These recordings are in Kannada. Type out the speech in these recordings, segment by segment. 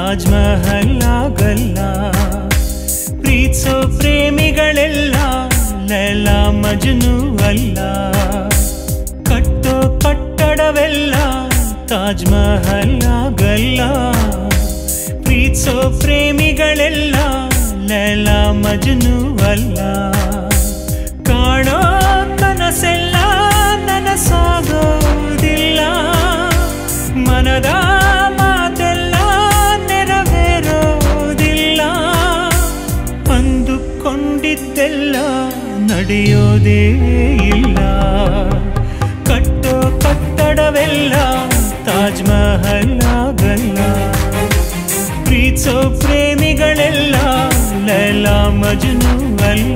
ತಾಜ್ ಮಹಲ್ ಆಗಲ್ಲ ಪ್ರೀತಿಸೋ ಪ್ರೇಮಿಗಳೆಲ್ಲ ಲೈಲ ಮಜ್ನು ಅಲ್ಲ ಕಟ್ಟೋ ಕಟ್ಟಡವೆಲ್ಲ ತಾಜ್ ಮಹಲ್ ಆಗಲ್ಲ ಪ್ರೀತಿಸೋ ಪ್ರೇಮಿಗಳೆಲ್ಲ ಲೈಲ ಮಜ್ನು ಅಲ್ಲ ಕಾಣೋ ಕನಸೆಲ್ಲ ನನಸಾಗೋದಿಲ್ಲ ಮನದ ಮಾತೆಲ್ಲ ನೆರವೇರೋದಿಲ್ಲ ಅಂದುಕೊಂಡಿದ್ದೆಲ್ಲ ನಡೆಯೋದೇ ಇಲ್ಲ ಕಟ್ಟೋ ಕಟ್ಟಡವೆಲ್ಲ ತಾಜ್ ಮಹಲ್ ಆಗಲ್ಲ ಪ್ರೀತಿಸೋ ಪ್ರೇಮಿಗಳೆಲ್ಲ ಲೈಲ ಮಜ್ನು ಅಲ್ಲ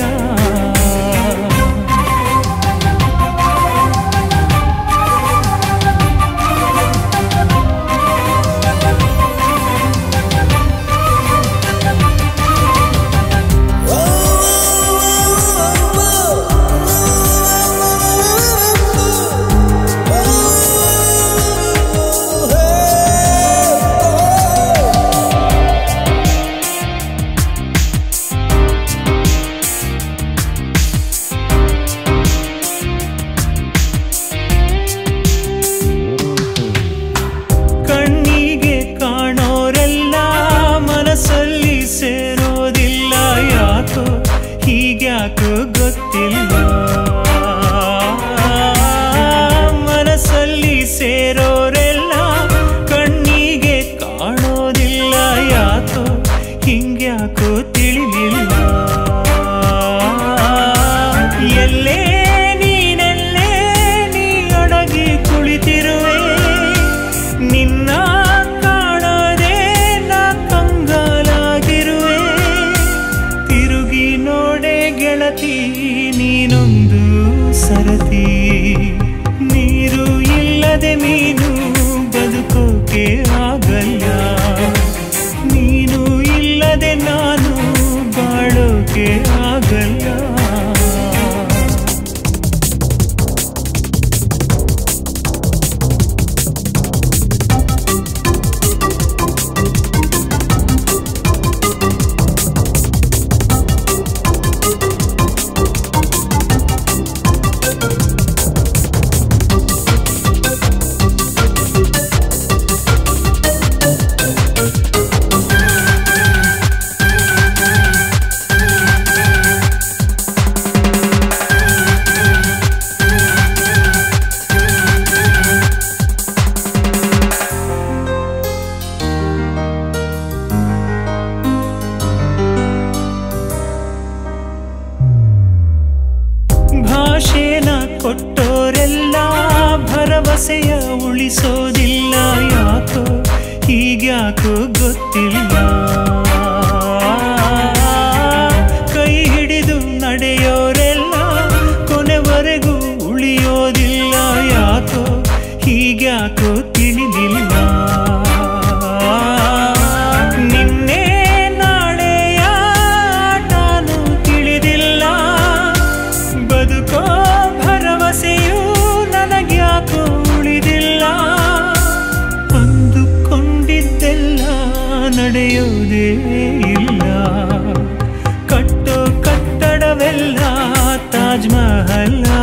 ಕಣ್ಣಿಗೆ ಕಾಣೋರೆಲ್ಲ ಮನಸ್ಸಲ್ಲಿ ಸೇರೋದಿಲ್ಲ ಯಾಕೋ ಹೀಗ್ಯಾಕೋ ಗೊತ್ತಿಲ್ಲ ಮನಸ್ಸಲ್ಲಿ ಸೇರೋರೆಲ್ಲ ಕಣ್ಣಿಗೆ ಕಾಣೋದಿಲ್ಲ ಯಾಕೋ ಹಿಂಗ್ಯಾಕೋ ತಿಳಿಲಿಲ್ಲ ಎಲ್ಲೇ ನೀನೆಲ್ಲೇ ನೀಯೊಡಗಿ ಕುಳಿತಿರುವೆ ನಿನ್ನ ಕಾಣದೆ ನಾ ಕಂಗಾಲಾಗಿರುವೆ ತಿರುಗಿ ನೋಡೆ ಗೆಳತಿ ನೀನೊಂದು ಸರತಿ ನೀರು ಇಲ್ಲದೆ ಮೀನು ಬದುಕೋಕೆ ಆಗಲ್ಲ ನೀನು ಇಲ್ಲದೆ ನಾನು ಬಾಳೋಕೆ ಆಗಲ್ಲ ಭಾಷೆನ ಕೊಟ್ಟೋರೆಲ್ಲ ಭರವಸೆಯ ಉಳಿಸೋದಿಲ್ಲ ಯಾಕೋ ಹೀಗ್ಯಾಕೋ ಗೊತ್ತಿಲ್ಲ ಕೈ ಹಿಡಿದು ನಡೆಯೋರೆಲ್ಲ ಕೊನೆವರೆಗೂ ಉಳಿಯೋದಿಲ್ಲ ಯಾಕೋ ಹೀಗ್ಯಾಕೋ ತಿಳಿಲಿಲ್ಲ ನಿನ್ನೆ ನಾಳೆಯ ಆಟನು ತಿಳಿದಿಲ್ಲ ಬದುಕೋ ಭರವಸೆಯೂ ನನಗ್ಯಾಕೋ ಉಳಿದಿಲ್ಲ ಅಂದುಕೊಂಡಿದ್ದೆಲ್ಲ ನಡೆಯೋದೇ ಇಲ್ಲ ಕಟ್ಟೋ ಕಟ್ಟಡವೆಲ್ಲ ತಾಜ್ ಮಹಲ್